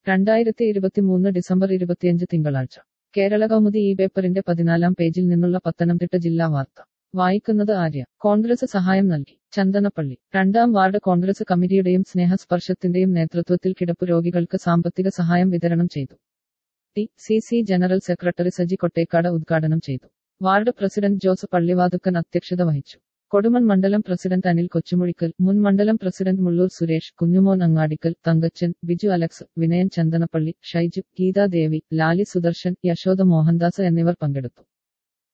രണ്ടായിരത്തി ഇരുപത്തിമൂന്ന് ഡിസംബർ ഇരുപത്തിയഞ്ച് തിങ്കളാഴ്ച കേരള കൗമുദി ഈ പേപ്പറിന്റെ പതിനാലാം പേജിൽ നിന്നുള്ള പത്തനംതിട്ട ജില്ലാ വാർത്ത വായിക്കുന്നത് ആര്യ കോൺഗ്രസ് സഹായം നൽകി ചന്ദനപ്പള്ളി രണ്ടാം വാർഡ് കോൺഗ്രസ് കമ്മിറ്റിയുടെയും സ്നേഹസ്പർശത്തിന്റെയും നേതൃത്വത്തിൽ കിടപ്പു രോഗികൾക്ക് സാമ്പത്തിക സഹായം വിതരണം ചെയ്തു T C C general secretary Saji Kottekkad ഉദ്ഘാടനം ചെയ്തു വാർഡ് പ്രസിഡന്റ് ജോസ് പള്ളിവാതുക്കൻ അധ്യക്ഷത വഹിച്ചു കൊടുമൺ മണ്ഡലം പ്രസിഡന്റ് അനിൽ കൊച്ചുമുഴിക്കൽ മുൻ മണ്ഡലം പ്രസിഡന്റ് മുള്ളൂർ സുരേഷ് കുഞ്ഞുമോൻ അങ്ങാടിക്കൽ തങ്കച്ചൻ ബിജു അലക്സ് വിനയൻ ചന്ദനപ്പള്ളി ഷൈജു ഗീതാദേവി ലാലി സുദർശൻ യശോദ മോഹൻദാസ് എന്നിവർ പങ്കെടുത്തു